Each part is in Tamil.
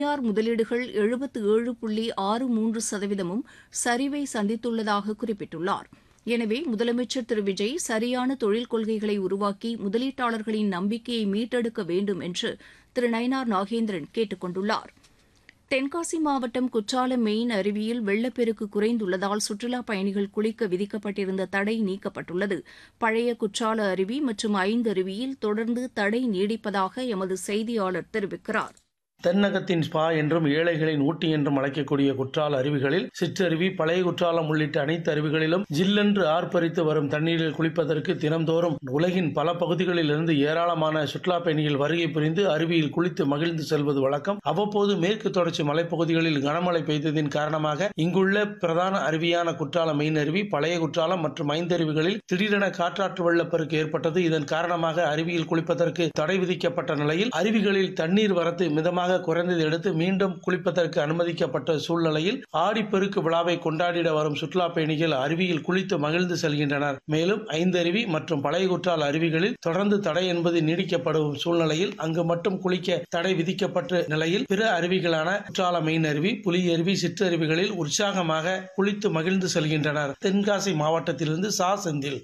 தனியார் முதலீடுகள் எழுபத்து ஏழு புள்ளி ஆறு மூன்று சதவீதமும் சரிவை சந்தித்துள்ளதாக குறிப்பிட்டுள்ளார் எனவே முதலமைச்சர் திரு விஜய் சரியான தொழில் கொள்கைகளை உருவாக்கி முதலீட்டாளர்களின் நம்பிக்கையை மீட்டெடுக்க வேண்டும் என்று திரு நயினார் நாகேந்திரன் கேட்டுக் கொண்டுள்ளார் தென்காசி மாவட்டம் குற்றாலம் மெயின் அருவியில் வெள்ளப்பெருக்கு குறைந்துள்ளதால் சுற்றுலாப் பயணிகள் குளிக்க விதிக்கப்பட்டிருந்த தடை நீக்கப்பட்டுள்ளது பழைய குற்றால அருவி மற்றும் ஐந்தருவியில் தொடர்ந்து தடை நீடிப்பதாக எமது செய்தியாளர் தெரிவிக்கிறார் தென்னகத்தின் ஸ்பா என்றும் ஏழைகளின் ஊட்டி என்றும் அழைக்கக்கூடிய குற்றால அருவிகளில் சிற்றருவி பழைய குற்றாலம் உள்ளிட்ட அனைத்து அருவிகளிலும் ஜில்லென்று ஆர்ப்பரித்து வரும் தண்ணீரில் குளிப்பதற்கு தினந்தோறும் உலகின் பல பகுதிகளில் இருந்து ஏராளமான சுற்றுலா பயணிகள் வருகை புரிந்து அருவியில் குளித்து மகிழ்ந்து செல்வது வழக்கம் அவ்வப்போது மேற்கு தொடர்ச்சி மலைப்பகுதிகளில் கனமழை பெய்ததின் காரணமாக இங்குள்ள பிரதான அருவியான குற்றாலம் மெயின் அருவி பழைய குற்றாலம் மற்றும் ஐந்தருவிகளில் திடீரென காற்றாற்று வெள்ளப்பெருக்கு ஏற்பட்டது இதன் காரணமாக அருவியில் குளிப்பதற்கு தடை விதிக்கப்பட்ட நிலையில் அருவிகளில் தண்ணீர் வரத்து மிதமாக குறைந்ததை அடுத்து மீண்டும் குளிப்பதற்கு அனுமதிக்கப்பட்ட சூழ்நிலையில் ஆடிப்பெருக்கு விழாவை கொண்டாடிட வரும் சுற்றுலா பயணிகள் அருவியில் குளித்து மகிழ்ந்து செல்கின்றனர் மேலும் ஐந்தருவி மற்றும் பழைய குற்றால அருவிகளில் தொடர்ந்து தடை என்பது நீடிக்கப்படும் சூழ்நிலையில் அங்கு மட்டும் குளிக்க தடை விதிக்கப்பட்ட நிலையில் பிற அருவிகளான குற்றால மெயின் அருவி புலி அருவி சிற்றருவிகளில் உற்சாகமாக குளித்து மகிழ்ந்து செல்கின்றனர் தென்காசி மாவட்டத்திலிருந்து சா செந்தில்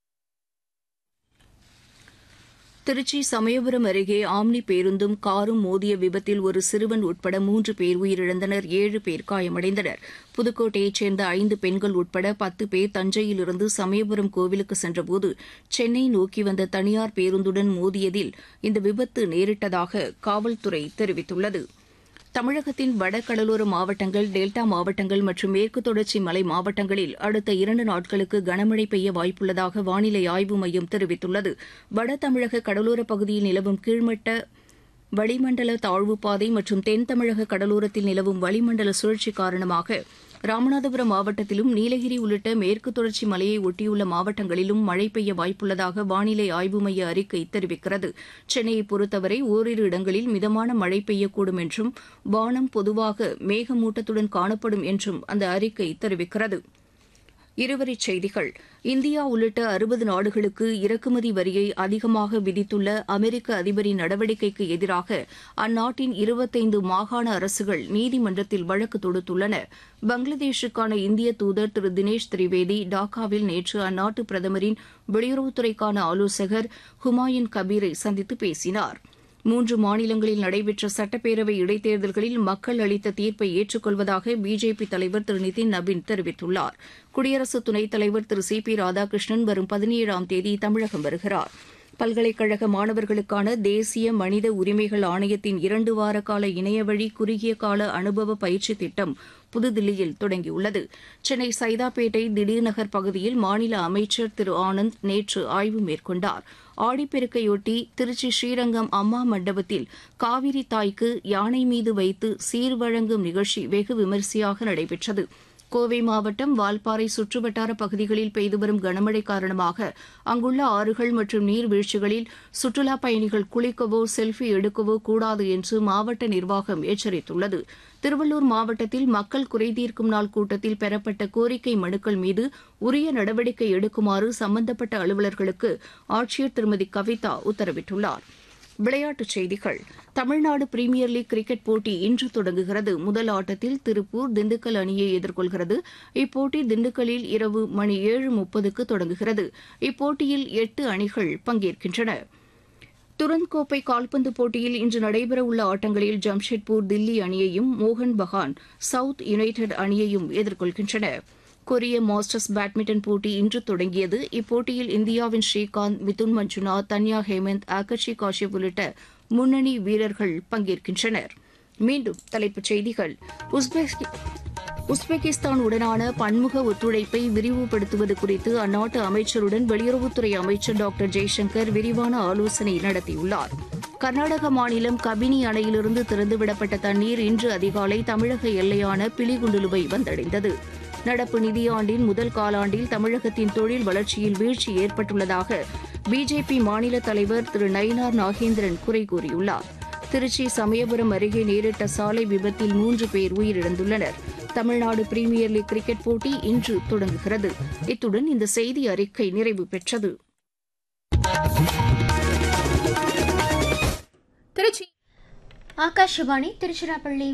திருச்சி சமயபுரம் அருகே ஆம்னி பேருந்தும் காரும் மோதிய விபத்தில் ஒரு சிறுவன் உட்பட மூன்று பேர் உயிரிழந்தனர் ஏழு பேர் காயமடைந்தனர் புதுக்கோட்டையைச் சேர்ந்த ஐந்து பெண்கள் உட்பட பத்து பேர் தஞ்சையிலிருந்து சமயபுரம் கோவிலுக்கு சென்றபோது சென்னை நோக்கி வந்த தனியார் பேருந்துடன் மோதியதில் இந்த விபத்து நேரிட்டதாக காவல்துறை தெரிவித்துள்ளது தமிழகத்தின் வடகடலோர மாவட்டங்கள் டெல்டா மாவட்டங்கள் மற்றும் மேற்கு தொடர்ச்சி மலை மாவட்டங்களில் அடுத்த இரண்டு நாட்களுக்கு கனமழை பெய்ய வாய்ப்புள்ளதாக வானிலை ஆய்வு மையம் தெரிவித்துள்ளது வட தமிழக கடலோரப் பகுதியில் நிலவும் கீழ்மட்ட வளிமண்டல தாழ்வுப்பாதை மற்றும் தென் தமிழக கடலோரத்தில் நிலவும் வளிமண்டல சுழற்சி காரணமாக ராமநாதபுரம் மாவட்டத்திலும் நீலகிரி உள்ளிட்ட மேற்கு தொடர்ச்சி மலையை ஒட்டியுள்ள மாவட்டங்களிலும் மழை பெய்ய வாய்ப்புள்ளதாக வானிலை ஆய்வு மைய அறிக்கை தெரிவிக்கிறது சென்னையை பொறுத்தவரை ஓரிரு இடங்களில் மிதமான மழை பெய்யக்கூடும் என்றும் வானம் பொதுவாக மேகமூட்டத்துடன் காணப்படும் என்றும் அந்த அறிக்கை தெரிவிக்கிறது இருவரிச் செய்திகள் இந்தியா உள்ளிட்ட அறுபது நாடுகளுக்கு இறக்குமதி வரியை அதிகமாக விதித்துள்ள அமெரிக்க அதிபரின் நடவடிக்கைக்கு எதிராக அந்நாட்டின் இருபத்தைந்து மாகாண அரசுகள் நீதிமன்றத்தில் வழக்கு தொடுத்துள்ளன பங்களாதேஷுக்கான இந்திய தூதர் திரு தினேஷ் திரிவேதி டாக்காவில் நேற்று அந்நாட்டு பிரதமரின் வெளியுறவுத்துறைக்கான ஆலோசகர் ஹுமாயூன் கபீரை சந்தித்து பேசினார் மூன்று மாநிலங்களில் நடைபெற்ற சட்டப்பேரவை இடைத்தேர்தல்களில் மக்கள் அளித்த தீர்ப்பை ஏற்றுக்கொள்வதாக பிஜேபி தலைவர் திரு நிதின் நபின் தெரிவித்துள்ளார் குடியரசு துணைத் தலைவர் திரு சி பி ராதாகிருஷ்ணன் வரும் பதினேழாம் தேதி தமிழகம் வருகிறார் பல்கலைக்கழக மாணவர்களுக்கான தேசிய மனித உரிமைகள் ஆணையத்தின் இரண்டு வார கால இணையவழி குறுகிய கால அனுபவ பயிற்சி திட்டம் புதுதில்லியில் தொடங்கியுள்ளது சென்னை சைதாப்பேட்டை திடீர்நகர் பகுதியில் மாநில அமைச்சர் திரு ஆனந்த் நேற்று ஆய்வு மேற்கொண்டார் ஆடிப்பெருக்கையொட்டி திருச்சி ஸ்ரீரங்கம் அம்மா மண்டபத்தில் காவிரி தாய்க்கு யானை மீது வைத்து சீர் வழங்கும் நிகழ்ச்சி வெகு விமரிசையாக நடைபெற்றது கோவை மாவட்டம் வால்பாறை சுற்றுவட்டார பகுதிகளில் பெய்து வரும் கனமழை காரணமாக அங்குள்ள ஆறுகள் மற்றும் நீர்வீழ்ச்சிகளில் சுற்றுலாப் பயணிகள் குளிக்கவோ செல்ஃபி எடுக்கவோ கூடாது என்று மாவட்ட நிர்வாகம் எச்சரித்துள்ளது திருவள்ளூர் மாவட்டத்தில் மக்கள் குறைதீர்க்கும் நாள் கூட்டத்தில் பெறப்பட்ட கோரிக்கை மனுக்கள் மீது உரிய நடவடிக்கை எடுக்குமாறு சம்பந்தப்பட்ட அலுவலர்களுக்கு ஆட்சியர் திருமதி கவிதா உத்தரவிட்டுள்ளார் விளையாட்டுச் செய்திகள் தமிழ்நாடு பிரீமியர் லீக் கிரிக்கெட் போட்டி இன்று தொடங்குகிறது முதல் ஆட்டத்தில் திருப்பூர் திண்டுக்கல் அணியை எதிர்கொள்கிறது இப்போட்டி திண்டுக்கல்லில் இரவு மணி ஏழு முப்பதுக்கு தொடங்குகிறது இப்போட்டியில் எட்டு அணிகள் பங்கேற்கின்றன துரந்த் கோப்பை கால்பந்து போட்டியில் இன்று நடைபெறவுள்ள ஆட்டங்களில் ஜம்ஷெட்பூர் தில்லி அணியையும் மோகன் பகான் சவுத் யுனைடெட் அணியையும் எதிர்கொள்கின்றன கொரிய மாஸ்டர்ஸ் பேட்மிண்டன் போட்டி இன்று தொடங்கியது இப்போட்டியில் இந்தியாவின் ஸ்ரீகாந்த் மிதுன் மஞ்சுநாத் தன்யா ஹேமந்த் ஆகர்ஷி காஷ்யப் உள்ளிட்ட முன்னணி வீரர்கள் பங்கேற்கின்றனர் மீண்டும் தலைப்புச் செய்திகள் உஸ்பெக் உஸ்பெகிஸ்தான் உடனான பன்முக ஒத்துழைப்பை விரிவுபடுத்துவது குறித்து அந்நாட்டு அமைச்சருடன் வெளியுறவுத்துறை அமைச்சர் டாக்டர் ஜெய்சங்கர் விரிவான ஆலோசனை நடத்தியுள்ளார் கர்நாடக மாநிலம் கபினி அணையிலிருந்து திறந்துவிடப்பட்ட தண்ணீர் இன்று அதிகாலை தமிழக எல்லையான பிலிகுண்டுலுவை வந்தடைந்தது நடப்பு நிதியாண்டின் முதல் காலாண்டில் தமிழகத்தின் தொழில் வளர்ச்சியில் வீழ்ச்சி ஏற்பட்டுள்ளதாக பிஜேபி மாநில தலைவர் திரு நயினார் நாகேந்திரன் குறை கூறியுள்ளார் திருச்சி சமயபுரம் அருகே நேரிட்ட சாலை விபத்தில் மூன்று பேர் உயிரிழந்துள்ளனர் தமிழ்நாடு பிரீமியர் லீக் கிரிக்கெட் போட்டி இன்று தொடங்குகிறது இத்துடன் இந்த செய்தி அறிக்கை நிறைவு பெற்றது திருச்சி ஆகாஷவாணி திருச்சிராப்பள்ளி